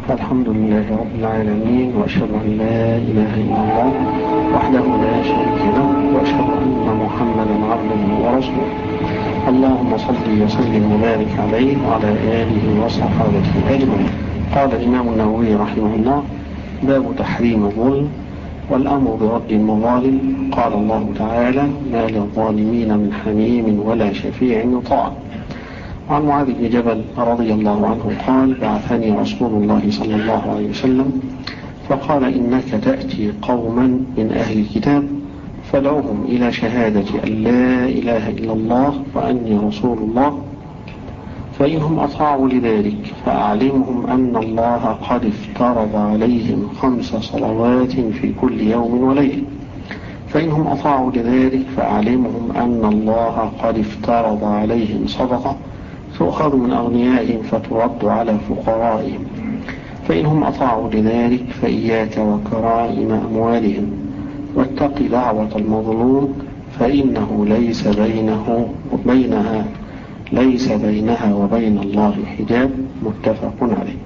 الحمد لله رب العالمين وأشهد أن لا إله إلا الله وحده لا شريك له وأشهد أن محمدا عبده ورسوله اللهم صل وسلم وبارك عليه وعلى آله وصحابته أجمعين قال الإمام النووي رحمه الله باب تحريم الظلم والأمر برد المظالم قال الله تعالى ما للظالمين من حميم ولا شفيع يطاع عن معاذ بن جبل رضي الله عنه قال بعثني رسول الله صلى الله عليه وسلم فقال إنك تأتي قوما من أهل الكتاب فادعوهم إلى شهادة أن لا إله إلا الله وأني رسول الله فإنهم أطاعوا لذلك فأعلمهم أن الله قد افترض عليهم خمس صلوات في كل يوم وليلة فإنهم أطاعوا لذلك فأعلمهم أن الله قد افترض عليهم صدقة تؤخذ من أغنيائهم فترد على فقرائهم فإنهم أطاعوا لذلك فإياك وكرائم أموالهم واتق دعوة المظلوم فإنه ليس بينه وبينها ليس بينها وبين الله حجاب متفق عليه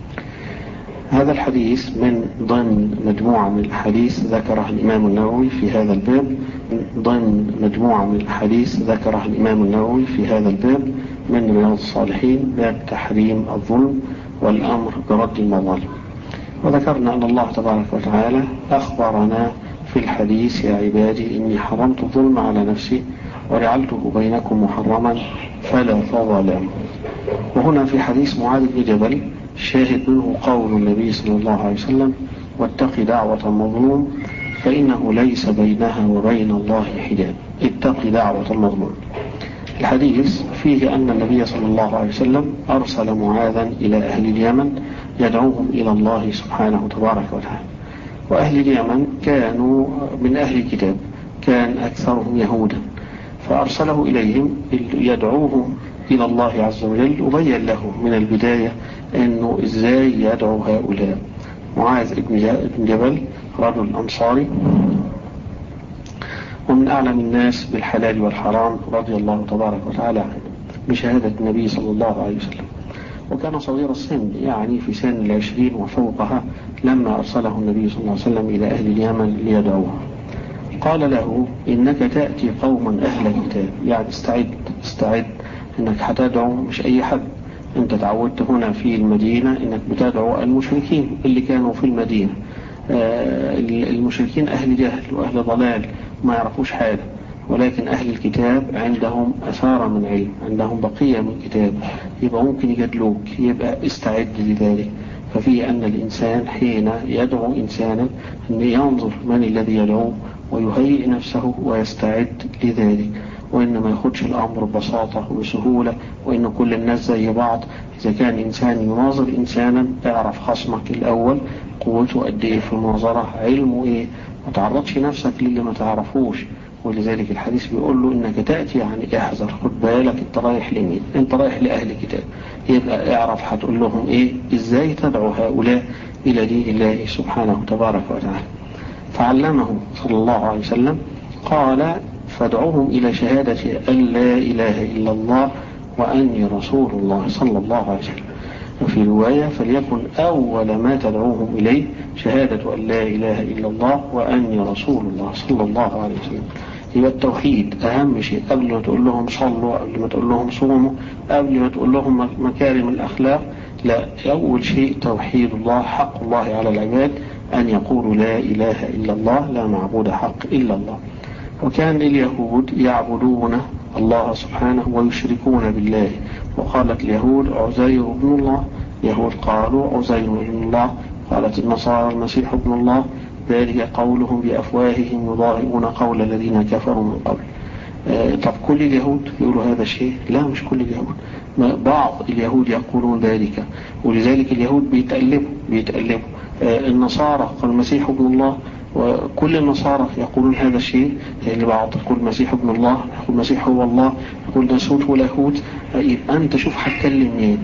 هذا الحديث من ضمن مجموعة من الحديث ذكرها الإمام النووي في هذا الباب ضمن مجموعة من الحديث ذكرها الإمام النووي في هذا الباب من رياض الصالحين باب تحريم الظلم والأمر برد المظالم وذكرنا أن الله تبارك وتعالى أخبرنا في الحديث يا عبادي إني حرمت الظلم على نفسي وجعلته بينكم محرما فلا تظلموا وهنا في حديث معاذ بن جبل شاهد منه قول النبي صلى الله عليه وسلم واتق دعوة المظلوم فإنه ليس بينها وبين الله حجاب اتق دعوة المظلوم الحديث فيه أن النبي صلى الله عليه وسلم أرسل معاذا إلى أهل اليمن يدعوهم إلى الله سبحانه تبارك وتعالى وأهل اليمن كانوا من أهل الكتاب كان أكثرهم يهودا فأرسله إليهم يدعوهم إلى الله عز وجل وبين له من البداية أنه إزاي يدعو هؤلاء معاذ بن جبل رجل أنصاري ومن أعلم الناس بالحلال والحرام رضي الله تبارك وتعالى عنه بشهادة النبي صلى الله عليه وسلم وكان صغير السن يعني في سن العشرين وفوقها لما أرسله النبي صلى الله عليه وسلم إلى أهل اليمن ليدعوها قال له إنك تأتي قوما أهل الكتاب يعني استعد استعد إنك هتدعو مش أي حد أنت تعودت هنا في المدينة إنك بتدعو المشركين اللي كانوا في المدينة المشركين أهل جهل وأهل ضلال ما يعرفوش حاجة ولكن أهل الكتاب عندهم أثار من علم عندهم بقية من كتاب يبقى ممكن يجادلوك يبقى استعد لذلك ففي أن الإنسان حين يدعو إنسانا أن ينظر من الذي يدعوه ويهيئ نفسه ويستعد لذلك وإن ما ياخدش الأمر ببساطة وبسهولة وإن كل الناس زي بعض إذا كان إنسان يناظر إنسانا اعرف خصمك الأول قوته قد إيه في المناظرة علمه إيه ما تعرضش نفسك للي ما تعرفوش ولذلك الحديث بيقول له إنك تأتي يعني احذر خد بالك انت رايح لمين انت رايح لأهل الكتاب يبقى اعرف هتقول لهم إيه إزاي تدعو هؤلاء إلى دين الله سبحانه تبارك وتعالى فعلمه صلى الله عليه وسلم قال فادعوهم إلى شهادة أن لا إله إلا الله وأني رسول الله صلى الله عليه وسلم وفي رواية فليكن أول ما تدعوهم إليه شهادة أن لا إله إلا الله وأني رسول الله صلى الله عليه وسلم يبقى التوحيد أهم شيء قبل ما تقول لهم صلوا قبل ما تقول لهم صوموا قبل ما تقول لهم مكارم الأخلاق لا أول شيء توحيد الله حق الله على العباد أن يقولوا لا إله إلا الله لا معبود حق إلا الله وكان اليهود يعبدون الله سبحانه ويشركون بالله وقالت اليهود عزير ابن الله اليهود قالوا عزير ابن الله قالت النصارى المسيح ابن الله ذلك قولهم بأفواههم يضاهئون قول الذين كفروا من قبل آه طب كل اليهود يقولوا هذا الشيء لا مش كل اليهود بعض اليهود يقولون ذلك ولذلك اليهود بيتألبوا بيتألبوا آه النصارى قال المسيح ابن الله وكل النصارى يقولون هذا الشيء البعض يقول المسيح ابن الله يقول المسيح هو الله يقول نسوت ولاهوت يبقى أنت شوف هتكلم مين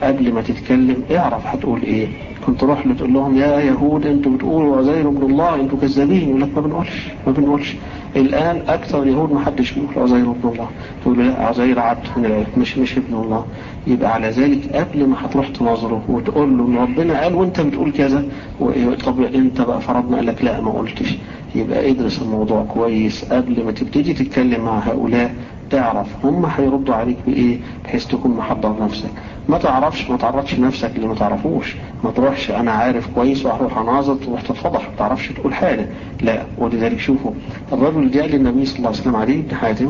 قبل ما تتكلم اعرف هتقول ايه كنت تروح له تقول لهم يا يهود انتوا بتقولوا عزير ابن الله انتوا كذابين يقول لك ما بنقولش ما بنقولش الان اكثر اليهود ما حدش بيقول عزير ابن الله تقول لا عزير عبد من العبد مش مش ابن الله يبقى على ذلك قبل ما هتروح تناظره وتقول له ان ربنا قال وانت بتقول كذا طب انت بقى فرضنا قال لك لا ما قلتش يبقى ادرس الموضوع كويس قبل ما تبتدي تتكلم مع هؤلاء تعرف هم هيردوا عليك بإيه بحيث تكون محضر نفسك ما تعرفش ما تعرضش نفسك اللي ما تعرفوش ما تروحش أنا عارف كويس وهروح أناظر تروح تتفضح ما تعرفش تقول حاجة لا ولذلك شوفوا الرجل جاء للنبي صلى الله عليه وسلم عليه بن حاتم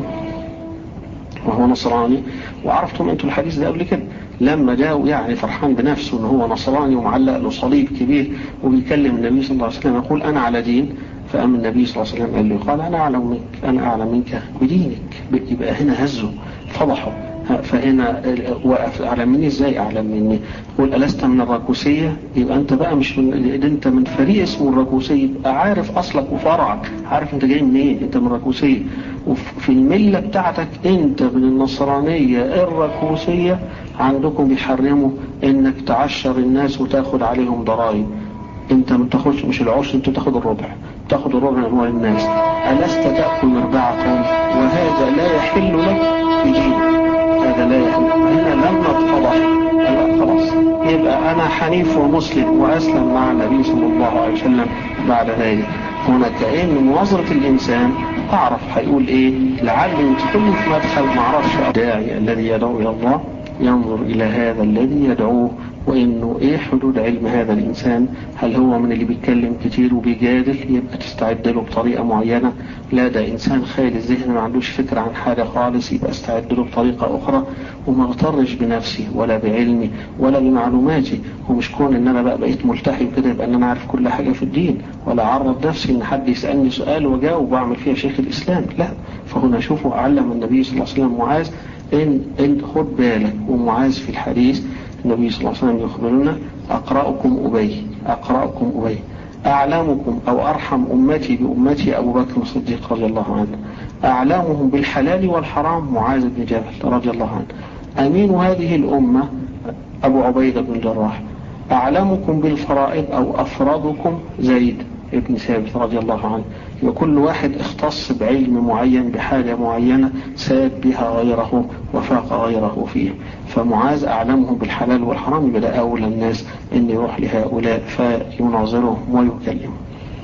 وهو نصراني وعرفتم انتم الحديث ده قبل كده لما جاء يعني فرحان بنفسه ان هو نصراني ومعلق له صليب كبير وبيكلم النبي صلى الله عليه وسلم يقول انا على دين فأما النبي صلى الله عليه وسلم قال له قال أنا أعلم منك أنا أعلم منك بدينك يبقى هنا هزه فضحه فهنا وقف أعلم مني إزاي أعلم مني قول ألست من الركوسية يبقى أنت بقى مش من أنت من فريق اسمه الركوسية يبقى عارف أصلك وفرعك عارف أنت جاي منين أنت من الركوسية وفي الملة بتاعتك أنت من النصرانية الركوسية عندكم بيحرموا أنك تعشر الناس وتاخد عليهم ضرائب انت ما تاخدش مش العشر انت تاخد الربع تاخد الربع من اموال الناس ألست تأكل مربعتهم وهذا لا يحل لك في دينك هذا لا يحل هنا لما اتفضح خلاص يبقى أنا حنيف ومسلم وأسلم مع النبي صلى الله عليه وسلم بعد ذلك هنا كأن مناظرة الإنسان أعرف هيقول إيه لعل يدخلني في مدخل ما اعرفش الداعي الذي يدعو إلى الله ينظر إلى هذا الذي يدعوه وإنه إيه حدود علم هذا الإنسان هل هو من اللي بيتكلم كتير وبيجادل يبقى تستعد له بطريقة معينة لا ده إنسان خالي الذهن ما عندوش فكرة عن حاجة خالص يبقى استعد له بطريقة أخرى وما اغترش بنفسي ولا بعلمي ولا بمعلوماتي ومش كون إن أنا بقى بقيت ملتحي كده يبقى إن أنا عارف كل حاجة في الدين ولا أعرض نفسي إن حد يسألني سؤال وجاوب وأعمل فيها شيخ الإسلام لا فهنا شوفوا علم النبي صلى الله عليه وسلم معاذ إن, إن خد بالك ومعاذ في الحديث النبي صلى الله عليه وسلم يخبرنا أقرأكم أبي أقرأكم أبي أعلمكم أو أرحم أمتي بأمتي أبو بكر الصديق رضي الله عنه أعلمهم بالحلال والحرام معاذ بن جبل رضي الله عنه أمين هذه الأمة أبو عبيدة بن جراح أعلمكم بالفرائض أو أفرادكم زيد ابن ثابت رضي الله عنه وكل واحد اختص بعلم معين بحاجة معينة ساد بها غيره وفاق غيره فيه فمعاذ أعلمهم بالحلال والحرام يبقى أولى الناس أن يروح لهؤلاء فيناظرهم ويكلمهم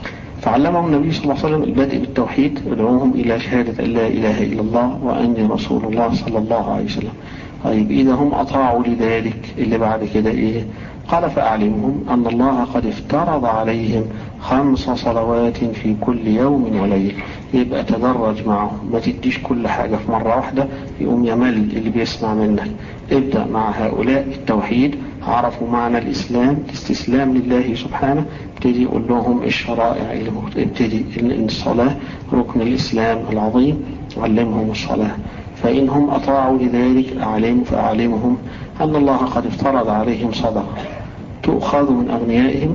فعلمهم النبي صلى الله عليه وسلم البدء بالتوحيد يدعوهم إلى شهادة أن لا إله إلا الله وأني رسول الله صلى الله عليه وسلم طيب إذا هم أطاعوا لذلك اللي بعد كده إيه قال فأعلمهم أن الله قد افترض عليهم خمس صلوات في كل يوم وليل يبقى تدرج معهم ما تديش كل حاجة في مرة واحدة يقوم يمل اللي بيسمع منك ابدأ مع هؤلاء التوحيد عرفوا معنى الإسلام الاستسلام لله سبحانه ابتدي يقول لهم الشرائع ابتدي الصلاة ركن الإسلام العظيم علمهم الصلاة فإنهم أطاعوا لذلك أعلم فأعلمهم أن الله قد افترض عليهم صدقة تؤخذ من أغنيائهم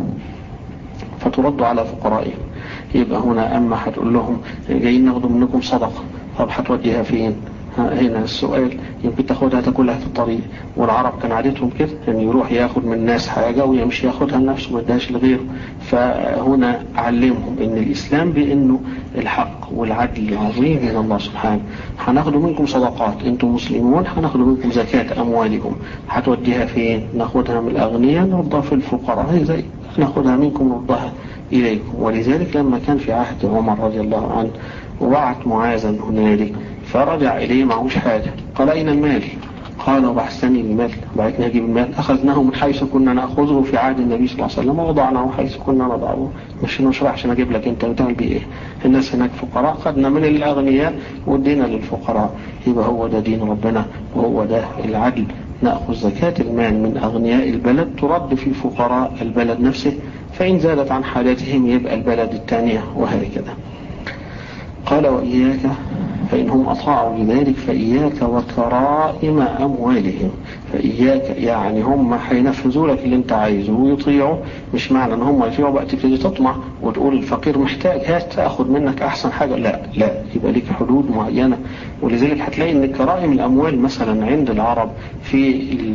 فترد على فقرائهم يبقى هنا أما هتقول لهم جايين ناخد منكم صدقة طب هتوديها فين هنا السؤال يمكن تاخدها تاكلها في الطريق والعرب كان عادتهم كده يعني يروح ياخد من الناس حاجة ويمشي ياخدها لنفسه ما يدهاش لغيره فهنا علمهم ان الاسلام بانه الحق والعدل العظيم من الله سبحانه هناخد منكم صدقات انتم مسلمون هناخد منكم زكاة اموالكم هتوديها فين ناخدها من الاغنياء نرضى في الفقراء هي زي ناخدها منكم نرضها اليكم ولذلك لما كان في عهد عمر رضي الله عنه وبعت معاذا هنالك فرجع إليه معهوش حاجة قال أين المال قال وبحثني المال بعتنا نجيب المال أخذناه من حيث كنا نأخذه في عهد النبي صلى الله عليه وسلم ووضعناه حيث كنا نضعه مش نشرح عشان أجيب لك أنت وتعمل بيه إيه الناس هناك فقراء خدنا من الأغنياء ودينا للفقراء يبقى هو ده دين ربنا وهو ده العدل نأخذ زكاة المال من أغنياء البلد ترد في فقراء البلد نفسه فإن زادت عن حاجتهم يبقى البلد الثانية وهكذا قال وإياك فإنهم أطاعوا لذلك فإياك وكرائم أموالهم فإياك يعني هم هينفذوا لك اللي انت عايزه ويطيعوا مش معنى ان هم يطيعوا بقى تبتدي تطمع وتقول الفقير محتاج هات تاخد منك احسن حاجة لا لا يبقى لك حدود معينة ولذلك هتلاقي ان كرائم الاموال مثلا عند العرب في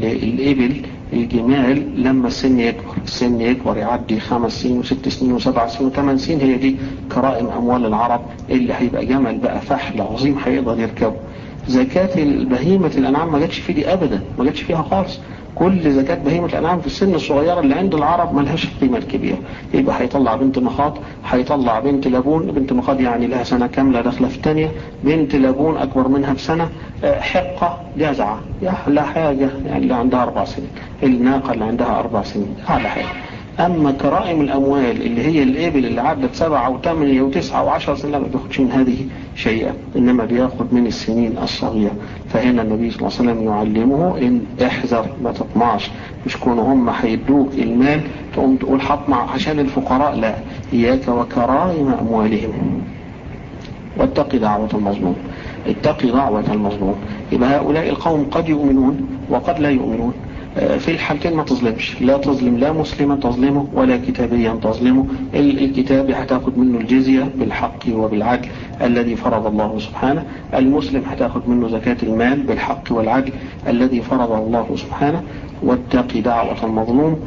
الإبل الجمال لما السن يكبر السن يكبر يعدي خمس سنين وست سنين وسبع سنين وثمان سنين هي دي كرائم أموال العرب اللي هيبقى جمل بقى فحل عظيم هيقدر يركبه زكاة البهيمة الأنعام ما جاتش فيه دي أبدا ما جاتش فيها خالص كل زكاة بهيمة الأنعام في السن الصغيرة اللي عند العرب ملهاش القيمة الكبيرة يبقى هيطلع بنت مخاض هيطلع بنت لابون بنت مخاض يعني لها سنة كاملة داخلة في الثانية بنت لابون أكبر منها بسنة حقة جزعة لا حاجة يعني اللي عندها أربع سنين الناقة اللي عندها أربع سنين على حاجة أما كرائم الأموال اللي هي الإبل اللي عدت سبعة وثمانية وتسعة وعشرة سنة ما بياخدش من هذه شيئا إنما بياخد من السنين الصغيرة فهنا النبي صلى الله عليه وسلم يعلمه إن احذر ما تطمعش مش كونوا هم هيدوك المال تقوم تقول هطمع عشان الفقراء لا إياك وكرائم أموالهم واتق دعوة المظلوم اتق دعوة المظلوم يبقى هؤلاء القوم قد يؤمنون وقد لا يؤمنون في الحالتين ما تظلمش لا تظلم لا مسلما تظلمه ولا كتابيا تظلمه الكتابي هتاخد منه الجزية بالحق وبالعدل الذي فرض الله سبحانه المسلم هتاخد منه زكاة المال بالحق والعدل الذي فرض الله سبحانه واتق دعوة المظلوم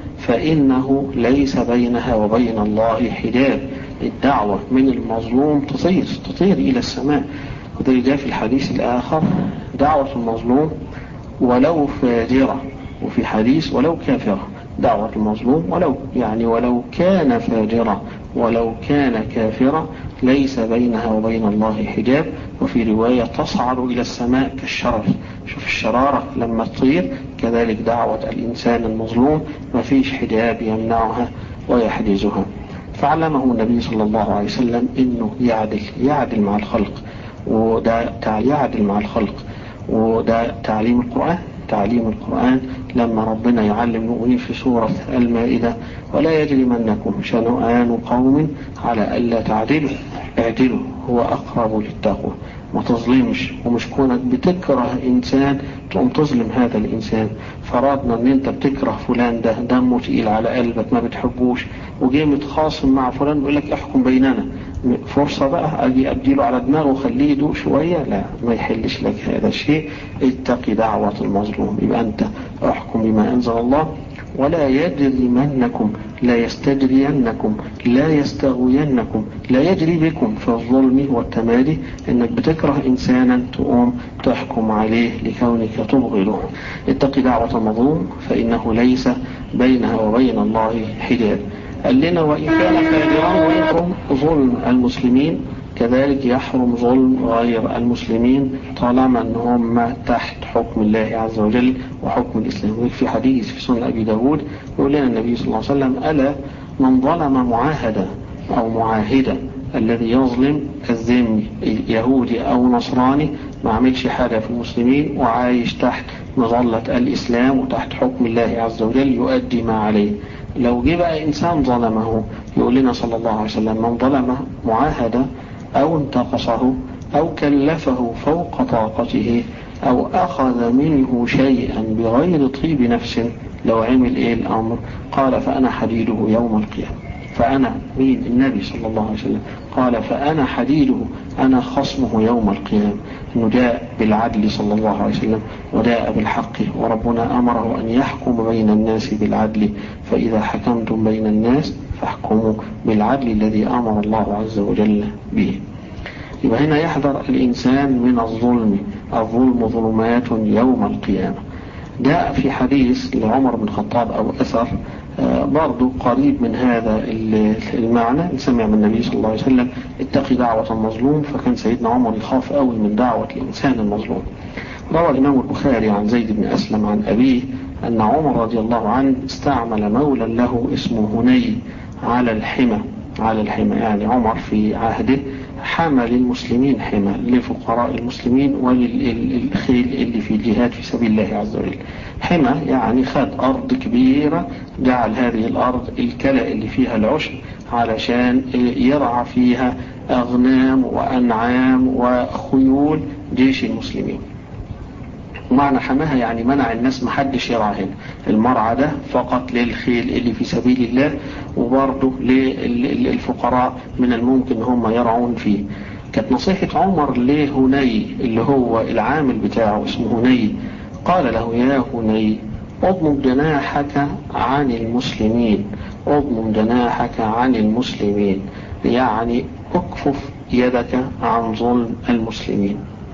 فإنه ليس بينها وبين الله حجاب الدعوة من المظلوم تطير تطير إلى السماء وده جاء في الحديث الآخر دعوة المظلوم ولو فاجرة وفي حديث ولو كافرة دعوة المظلوم ولو يعني ولو كان فاجرة ولو كان كافرة ليس بينها وبين الله حجاب وفي رواية تصعد إلى السماء كالشرر شوف الشرارة لما تطير كذلك دعوة الإنسان المظلوم ما فيش حجاب يمنعها ويحجزها فعلمه النبي صلى الله عليه وسلم انه يعدل يعدل مع الخلق وده يعدل مع الخلق وده تعليم القرآن تعليم القرآن لما ربنا يعلم المؤمنين في سورة المائدة ولا يجرمنكم شنآن قوم على ألا تعدلوا اعدلوا هو أقرب للتقوى ما تظلمش ومش كونك بتكره إنسان تقوم تظلم هذا الإنسان فرضنا ان انت بتكره فلان ده دمه تقيل على قلبك ما بتحبوش وجاي متخاصم مع فلان بيقول لك احكم بيننا فرصة بقى اجي اديله على دماغه وخليه يدوق شوية لا ما يحلش لك هذا الشيء اتقي دعوة المظلوم يبقى انت احكم بما انزل الله ولا يجرمنكم لا يستجرينكم لا يستغوينكم لا يجري بكم في الظلم والتمادي انك بتكره انسانا تقوم تحكم عليه لكونك تبغضه اتق دعوة المظلوم فانه ليس بينها وبين الله حجاب قال لنا وإن كان فاجرا وإنكم ظلم المسلمين كذلك يحرم ظلم غير المسلمين طالما ان هم تحت حكم الله عز وجل وحكم الإسلام في حديث في سنة أبي داود يقول لنا النبي صلى الله عليه وسلم ألا من ظلم معاهدا أو معاهدا الذي يظلم الذمي يهودي أو نصراني ما عملش حاجة في المسلمين وعايش تحت مظلة الإسلام وتحت حكم الله عز وجل يؤدي ما عليه لو جه بقى إنسان ظلمه يقول لنا صلى الله عليه وسلم من ظلم معاهدا أو انتقصه أو كلفه فوق طاقته أو أخذ منه شيئا بغير طيب نفس لو عمل إيه الأمر قال فأنا حديده يوم القيامة فأنا مين النبي صلى الله عليه وسلم قال فأنا حديده أنا خصمه يوم القيامة أنه جاء بالعدل صلى الله عليه وسلم وجاء بالحق وربنا أمره أن يحكم بين الناس بالعدل فإذا حكمتم بين الناس فاحكموا بالعدل الذي أمر الله عز وجل به يبقى هنا يحذر الإنسان من الظلم الظلم ظلمات يوم القيامة جاء في حديث لعمر بن الخطاب أو أثر برضو قريب من هذا المعنى سمع من النبي صلى الله عليه وسلم اتقي دعوة المظلوم فكان سيدنا عمر يخاف قوي من دعوة الإنسان المظلوم روى الإمام البخاري عن زيد بن أسلم عن أبيه أن عمر رضي الله عنه استعمل مولا له اسمه هني على الحمى على الحمى يعني عمر في عهده حمى للمسلمين حمى لفقراء المسلمين وللخيل اللي في الجهاد في سبيل الله عز وجل حمى يعني خد أرض كبيرة جعل هذه الأرض الكلى اللي فيها العشب علشان يرعى فيها أغنام وأنعام وخيول جيش المسلمين معنى حماها يعني منع الناس محدش يرعى هنا المرعى ده فقط للخيل اللي في سبيل الله وبرضه للفقراء من الممكن ان هم يرعون فيه كانت نصيحة عمر لهني اللي هو العامل بتاعه اسمه هني قال له يا هني اضمم جناحك عن المسلمين اضمم جناحك عن المسلمين يعني اكفف يدك عن ظلم المسلمين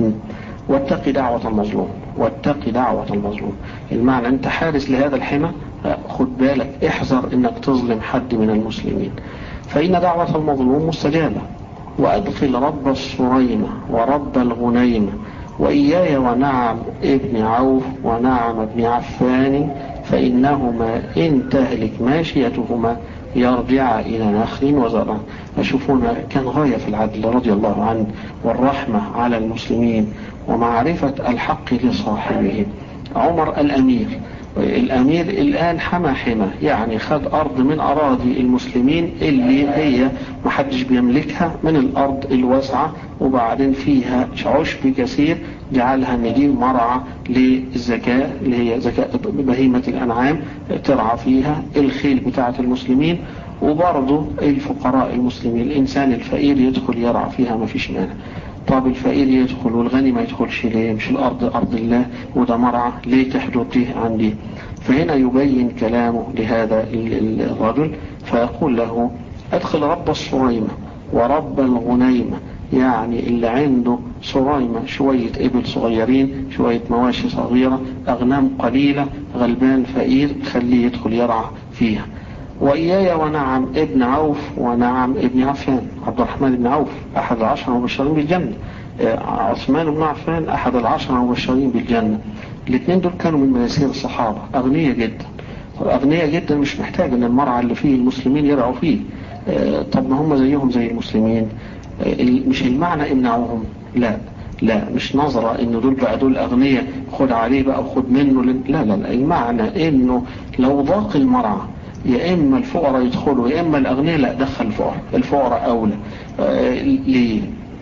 واتق دعوة المظلوم واتق دعوة المظلوم المعنى انت حارس لهذا الحمى خد بالك احذر انك تظلم حد من المسلمين فإن دعوة المظلوم مستجابة وأدخل رب الصريمة ورب الغنيمة وإياي ونعم ابن عوف ونعم ابن عفان فإنهما إن تهلك ماشيتهما يرجع إلى نخل وزرع أشوفون كان غاية في العدل رضي الله عنه والرحمة على المسلمين ومعرفة الحق لصاحبه عمر الأمير الأمير الآن حمى حمى يعني خد أرض من أراضي المسلمين اللي هي محدش بيملكها من الأرض الواسعة وبعدين فيها عشب كثير جعلها ان دي مرعى للزكاة اللي هي زكاة بهيمة الأنعام ترعى فيها الخيل بتاعة المسلمين وبرضه الفقراء المسلمين الإنسان الفقير يدخل يرعى فيها ما فيش مانع طب الفقير يدخل والغني ما يدخلش ليه مش الأرض أرض الله وده مرعى ليه تحدث دي عندي فهنا يبين كلامه لهذا الرجل فيقول له أدخل رب الصريمة ورب الغنيمة يعني اللي عنده صريمة شوية إبل صغيرين شوية مواشي صغيرة أغنام قليلة غلبان فقير خليه يدخل يرعى فيها وإياي ونعم ابن عوف ونعم ابن عفان عبد الرحمن بن عوف أحد العشر المبشرين بالجنة عثمان بن عفان أحد العشر المبشرين بالجنة الاثنين دول كانوا من مياسير الصحابة أغنية جدا أغنية جدا مش محتاج أن المرعى اللي فيه المسلمين يرعوا فيه طب ما هم زيهم زي المسلمين مش المعنى امنعوهم لا لا مش نظرة انه دول بقى دول اغنياء خد عليه بقى وخد منه لا لا لا المعنى انه لو ضاق المرعى يا اما الفقراء يدخلوا يا اما الاغنياء لا دخل الفقراء الفقراء اولى آه ليه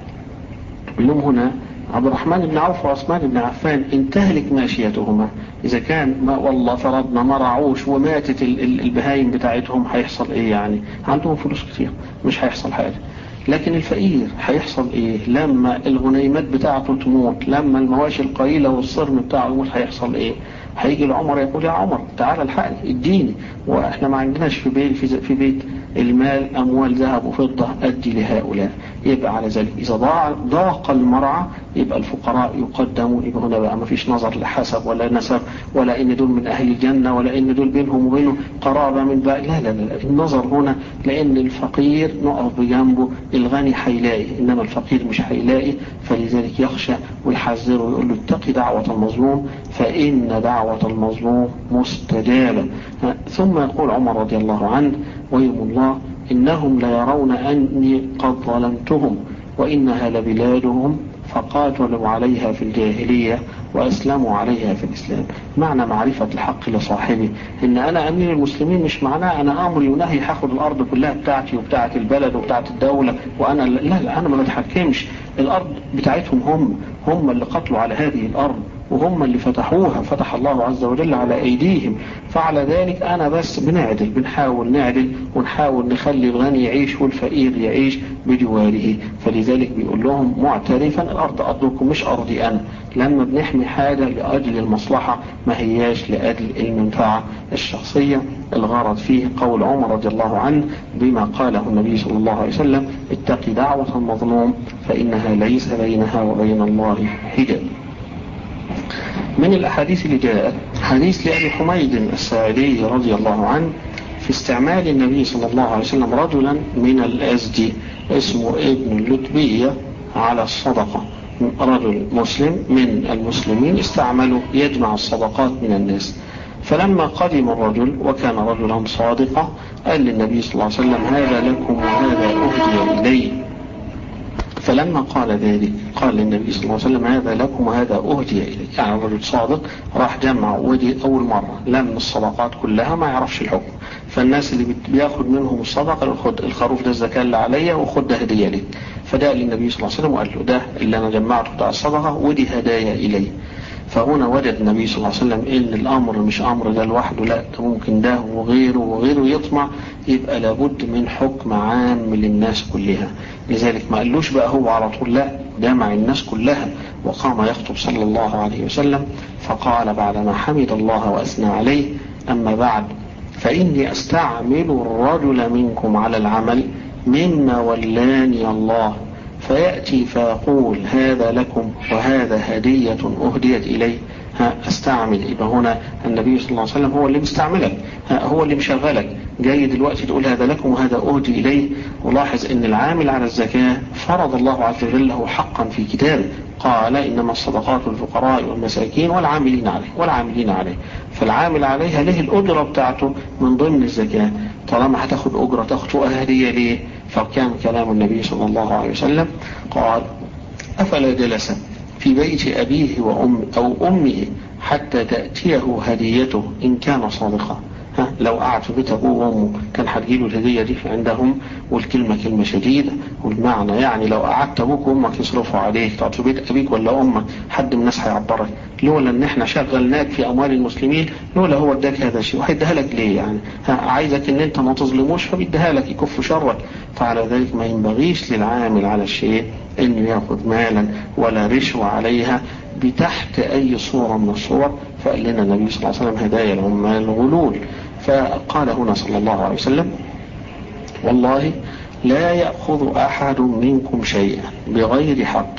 لهم هنا عبد الرحمن بن عوف وعثمان بن عفان انتهلك ماشيتهما إذا كان ما والله فرضنا ما رعوش وماتت البهايم بتاعتهم هيحصل إيه يعني عندهم فلوس كتير مش هيحصل حاجة لكن الفقير هيحصل إيه لما الغنيمات بتاعته تموت لما المواشي القليلة والصرم بتاعه يموت هيحصل إيه هيجي العمر يقول يا عمر تعالى الحقني اديني واحنا ما عندناش في بيت في بيت المال اموال ذهب وفضة ادي لهؤلاء يبقى على ذلك اذا ضاق المرعى يبقى الفقراء يقدموا يبقى هنا بقى ما فيش نظر لحسب ولا نسب ولا ان دول من اهل الجنة ولا ان دول بينهم وبينه قرابة من بقى لا لا لا النظر هنا لان الفقير نقف بجنبه الغني هيلاقي انما الفقير مش هيلاقي فلذلك يخشى ويحذره ويقول له اتقي دعوة المظلوم فإن دعوة المظلوم مستجابة ثم يقول عمر رضي الله عنه ويم الله إنهم ليرون أني قد ظلمتهم وإنها لبلادهم فقاتلوا عليها في الجاهلية وأسلموا عليها في الإسلام معنى معرفة الحق لصاحبه إن أنا أمير المسلمين مش معناه أنا أمري ونهي هاخد الأرض كلها بتاعتي وبتاعت البلد وبتاعت الدولة وأنا لا لا أنا ما بتحكمش الأرض بتاعتهم هم هم اللي قتلوا على هذه الأرض وهم اللي فتحوها فتح الله عز وجل على أيديهم فعلى ذلك أنا بس بنعدل بنحاول نعدل ونحاول نخلي الغني يعيش والفقير يعيش بجواره فلذلك بيقول لهم معترفا الأرض أرضكم مش أرضي أنا لما بنحمي حاجة لأجل المصلحة ما هياش لأجل المنفعة الشخصية الغرض فيه قول عمر رضي الله عنه بما قاله النبي صلى الله عليه وسلم اتقي دعوة المظلوم فإنها ليس بينها وبين الله حجاب من الأحاديث اللي جاءت حديث لأبي حميد الساعدي رضي الله عنه في استعمال النبي صلى الله عليه وسلم رجلا من الأزدي اسمه ابن اللتبية على الصدقة رجل مسلم من المسلمين استعملوا يجمع الصدقات من الناس فلما قدم الرجل وكان رجلا صادقا قال للنبي صلى الله عليه وسلم هذا لكم وهذا أهدي إلي فلما قال ذلك قال للنبي صلى الله عليه وسلم هذا لكم وهذا أهدي إلي يعني الرجل صادق راح جمع ودي أول مرة لم الصدقات كلها ما يعرفش الحكم فالناس اللي بياخد منهم الصدقة خد الخروف ده الزكاة اللي عليا وخد ده هدية لك فده للنبي صلى الله عليه وسلم وقال له ده اللي أنا جمعته بتاع الصدقة ودي هدايا إلي فهنا وجد النبي صلى الله عليه وسلم ان الامر مش امر ده لوحده لا ده ممكن ده وغيره وغيره يطمع يبقى لابد من حكم عام للناس كلها لذلك ما قالوش بقى هو على طول لا جمع الناس كلها وقام يخطب صلى الله عليه وسلم فقال بعدما حمد الله وأثنى عليه أما بعد فإني أستعمل الرجل منكم على العمل مما ولاني الله فيأتي فيقول هذا لكم وهذا هدية أهديت إليه ها استعمل يبقى هنا النبي صلى الله عليه وسلم هو اللي مستعملك هو اللي مشغلك جاي دلوقتي تقول هذا لكم وهذا أهدي إليه ولاحظ ان العامل على الزكاة فرض الله عز وجل له حقا في كتابه قال إنما الصدقات للفقراء والمساكين والعاملين عليه والعاملين عليه فالعامل عليها له الأجرة بتاعته من ضمن الزكاة طالما هتاخد أجرة تاخد هدية ليه فكان كلام النبي صلى الله عليه وسلم قال أفلا جلس في بيت أبيه وأم أو أمه حتى تأتيه هديته إن كان صادقا ها لو قعد في بيت أبوه وأمه كان هتجيله الهدية دي عندهم والكلمة كلمة شديدة والمعنى يعني لو قعدت أبوك وأمك يصرفوا عليك تقعد في بيت أبيك ولا أمك حد من الناس هيعبرك لولا إن إحنا شغلناك في أموال المسلمين لولا هو اداك هذا الشيء وهيديها لك ليه يعني ها عايزك إن أنت ما تظلموش فبيديها لك يكف شرك فعلى ذلك ما ينبغيش للعامل على الشيء إنه ياخذ مالا ولا رشوة عليها بتحت أي صورة من الصور فقال لنا النبي صلى الله عليه وسلم هدايا العمال غلول فقال هنا صلى الله عليه وسلم والله لا يأخذ أحد منكم شيئا بغير حق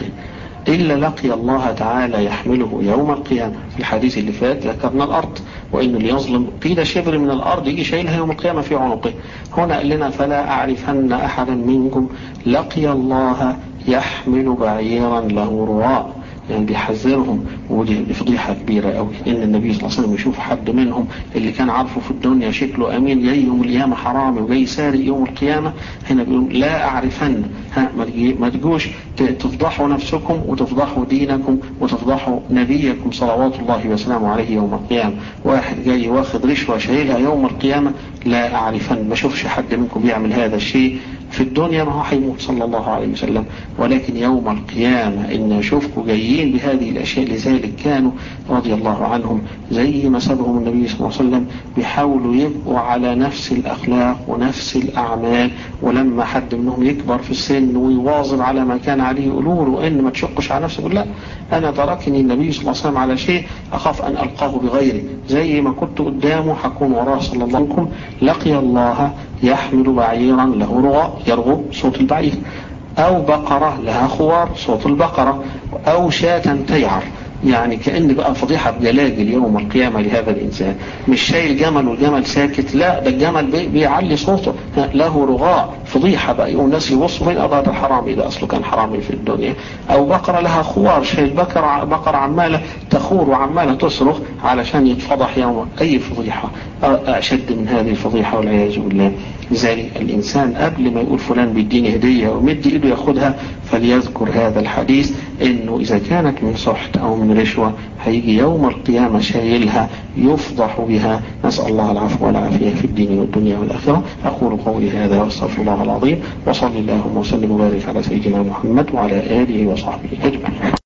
إلا لقي الله تعالى يحمله يوم القيامة في الحديث اللي فات ذكرنا الأرض وإن اللي يظلم قيل شبر من الأرض يجي شايلها يوم القيامة في عنقه هنا قال لنا فلا أعرفن أحدا منكم لقي الله يحمل بعيرا له رواء يعني بيحذرهم ودي فضيحة كبيرة قوي ان النبي صلى الله عليه وسلم يشوف حد منهم اللي كان عارفه في الدنيا شكله امين جاي يوم القيامة حرامي وجاي سارق يوم القيامة هنا بيقول لا اعرفن ها ما تجوش تفضحوا نفسكم وتفضحوا دينكم وتفضحوا نبيكم صلوات الله وسلامه عليه يوم القيامة واحد جاي واخد رشوة شايلها يوم القيامة لا اعرفن ما شوفش حد منكم يعمل هذا الشيء في الدنيا ما هو حيموت صلى الله عليه وسلم ولكن يوم القيامة إن أشوفكم جايين بهذه الأشياء لذلك كانوا رضي الله عنهم زي ما سبهم النبي صلى الله عليه وسلم بيحاولوا يبقوا على نفس الأخلاق ونفس الأعمال ولما حد منهم يكبر في السن ويواظب على ما كان عليه يقولوا له إن ما تشقش على نفسك لا أنا تركني النبي صلى الله عليه وسلم على شيء أخاف أن ألقاه بغيري زي ما كنت قدامه حكون وراه صلى الله عليه وسلم لقي الله يحمل بعيرا له رغاء يرغب صوت البعير أو بقرة لها خوار صوت البقرة أو شاة تيعر يعني كأن بقى فضيحة بجلاجل يوم القيامة لهذا الإنسان مش شايل جمل والجمل ساكت لا ده الجمل بي بيعلي صوته له رغاء فضيحة بقى يقوم الناس يبصوا من أضاد الحرامي ده أصله كان حرامي في الدنيا أو بقرة لها خوار شايل بقرة, بقرة عمالة تخور وعمالة تصرخ علشان يتفضح يوم أي فضيحة أشد من هذه الفضيحة والعياذ بالله لذلك الإنسان قبل ما يقول فلان بيديني هدية ومد إيده ياخدها فليذكر هذا الحديث إنه إذا كانت من سحت أو من رشوة هيجي يوم القيامة شايلها يفضح بها نسأل الله العفو والعافية في الدين والدنيا والآخرة أقول قولي هذا واستغفر الله العظيم وصلي اللهم وسلم وبارك على سيدنا محمد وعلى آله وصحبه أجمعين